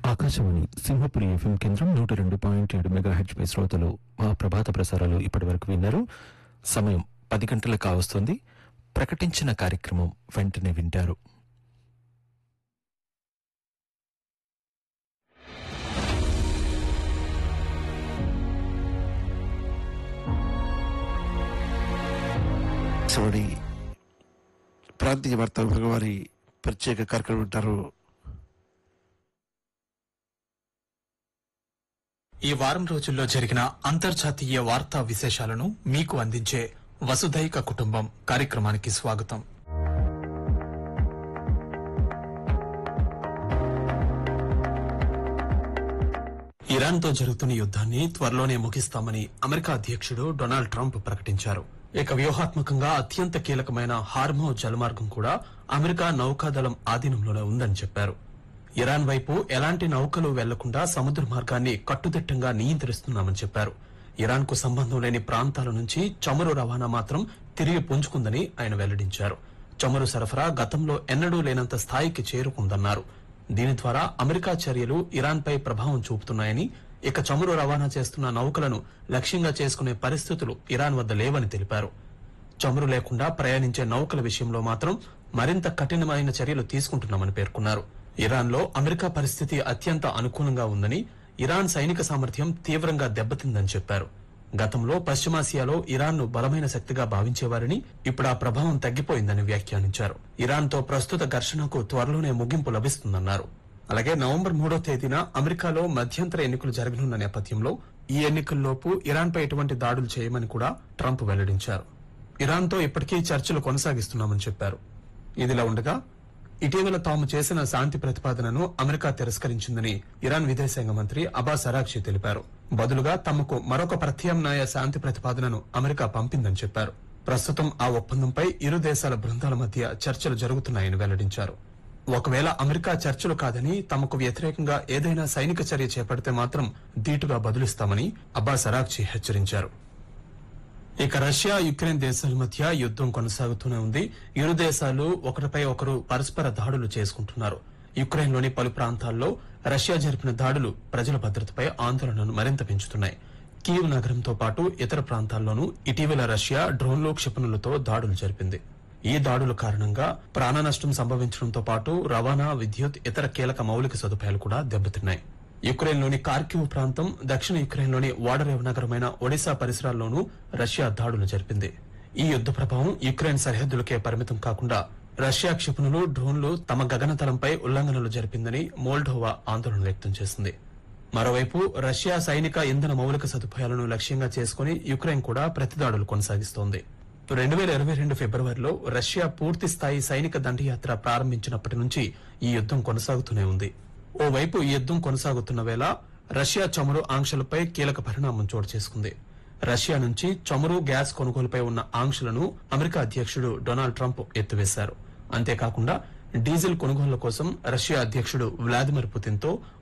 Akashvani Simhapuri FM కేంద్రం నూట రెండు పాయింట్ ఏడు మెగా హెచ్పై శ్రోతలు మా ప్రభాత ప్రసారాలు ఇప్పటి వరకు విన్నారు సమయం పది గంటలకు కావస్తుంది ప్రకటించిన కార్యక్రమం వెంటనే వింటారు శివుడి ప్రాంతీయ వార్తా విభాగం వారి ప్రత్యేక కార్యక్రమం ఉంటారు ఈ వారం రోజుల్లో జరిగిన అంతర్జాతీయ వార్తా విశేషాలను మీకు అందించే వసుధైక కుటుంబం కార్యక్రమానికి స్వాగతం ఇరాన్తో జరుగుతున్న యుద్ధాన్ని త్వరలోనే ముగిస్తామని అమెరికా అధ్యక్షుడు డొనాల్డ్ ట్రంప్ ప్రకటించారు ఇక వ్యూహాత్మకంగా అత్యంత కీలకమైన హార్మో జలమార్గం కూడా అమెరికా నౌకాదళం ఆధీనంలోనే ఉందని చెప్పారు ఇరాన్ వైపు ఎలాంటి నౌకలు వెళ్లకుండా సముద్ర మార్గాన్ని కట్టుదిట్టంగా నియంత్రిస్తున్నామని చెప్పారు ఇరాన్ కు సంబంధం లేని ప్రాంతాల నుంచి చమురు రవాణా మాత్రం తిరిగి పుంజుకుందని ఆయన వెల్లడించారు చమురు సరఫరా గతంలో ఎన్నడూ లేనంత స్థాయికి చేరుకుందన్నారు దీని ద్వారా అమెరికా చర్యలు ఇరాన్ పై ప్రభావం చూపుతున్నాయని ఇక చమురు రవాణా చేస్తున్న నౌకలను లక్ష్యంగా చేసుకునే పరిస్థితులు ఇరాన్ వద్ద లేవని తెలిపారు చమురు లేకుండా ప్రయాణించే నౌకల విషయంలో మాత్రం మరింత కఠినమైన చర్యలు తీసుకుంటున్నామని పేర్కొన్నారు ఇరాన్లో అమెరికా పరిస్థితి అత్యంత అనుకూలంగా ఉందని ఇరాన్ సైనిక సామర్థ్యం తీవ్రంగా దెబ్బతిందని చెప్పారు గతంలో పశ్చిమాసియాలో ఇరాన్ను బలమైన శక్తిగా భావించేవారని ఇప్పుడు ఆ ప్రభావం తగ్గిపోయిందని వ్యాఖ్యానించారు ఇరాన్తో ప్రస్తుత ఘర్షణకు త్వరలోనే ముగింపు లభిస్తుందన్నారు అలాగే నవంబర్ మూడో తేదీన అమెరికాలో మధ్యంతర ఎన్నికలు జరగనున్న నేపథ్యంలో ఈ ఎన్నికల్లోపు ఇరాన్పై ఎటువంటి దాడులు చేయమని కూడా ట్రంప్ వెల్లడించారు ఇరాన్తో ఇప్పటికీ చర్చలు కొనసాగిస్తున్నామని చెప్పారు ఇదిలా ఉండగా ఇటీవల తాము చేసిన శాంతి ప్రతిపాదనను అమెరికా తిరస్కరించిందని ఇరాన్ విదేశాంగ మంత్రి అబాస్ అరాక్షి తెలిపారు బదులుగా తమకు మరొక ప్రత్యామ్నాయ శాంతి ప్రతిపాదనను అమెరికా పంపిందని చెప్పారు ప్రస్తుతం ఆ ఒప్పందంపై ఇరు దేశాల బృందాల మధ్య చర్చలు జరుగుతున్నాయని వెల్లడించారు ఒకవేళ అమెరికా చర్చలు కాదని తమకు వ్యతిరేకంగా ఏదైనా సైనిక చర్య చేపడితే మాత్రం ధీటుగా బదులిస్తామని అబ్బాస్ అరాక్షి హెచ్చరించారు ఇక రష్యా యుక్రెయిన్ దేశాల మధ్య యుద్దం కొనసాగుతూనే ఉంది ఇరు దేశాలు ఒకరిపై ఒకరు పరస్పర దాడులు చేసుకుంటున్నారు యుక్రెయిన్లోని పలు ప్రాంతాల్లో రష్యా జరిపిన దాడులు ప్రజల భద్రతపై ఆందోళనను మరింత పెంచుతున్నాయి కీవ్ నగరంతో పాటు ఇతర ప్రాంతాల్లోనూ ఇటీవల రష్యా డ్రోన్లు క్షిపణులతో దాడులు జరిపింది ఈ దాడుల కారణంగా ప్రాణ నష్టం సంభవించడంతో పాటు రవాణా విద్యుత్ ఇతర కీలక మౌలిక సదుపాయాలు కూడా దెబ్బతిన్నాయి యుక్రెయిన్లోని కార్కివ్ ప్రాంతం దక్షిణ యుక్రెయిన్లోని వాడరేవ్ నగరమైన ఒడిశా పరిసరాల్లోనూ రష్యా దాడులు జరిపింది ఈ యుద్ద ప్రభావం యుక్రెయిన్ సరిహద్దులకే పరిమితం కాకుండా రష్యా క్షిపణులు డ్రోన్లు తమ గగనతలంపై ఉల్లంఘనలు జరిపిందని మోల్డోవా ఆందోళన వ్యక్తం చేసింది మరోవైపు రష్యా సైనిక ఇంధన మౌలిక సదుపాయాలను లక్ష్యంగా చేసుకుని యుక్రెయిన్ కూడా ప్రతిదాడులు కొనసాగిస్తోంది రెండు వేల ఇరవై రెండు ఫిబ్రవరిలో రష్యా పూర్తి స్థాయి సైనిక దండయాత్ర ప్రారంభించినప్పటి నుంచి ఈ యుద్దం కొనసాగుతూనే ఉంది ఓవైపు ఈ యుద్దం కొనసాగుతున్న వేళ రష్యా చమురు ఆంక్షలపై కీలక పరిణామం చోటు చేసుకుంది రష్యా నుంచి చమురు గ్యాస్ కొనుగోలుపై ఉన్న ఆంక్షలను అమెరికా అధ్యక్షుడు డొనాల్డ్ ట్రంప్ ఎత్తివేశారు అంతేకాకుండా డీజిల్ కొనుగోళ్ల కోసం రష్యా అధ్యక్షుడు వ్లాదిమిర్ పుతిన్తో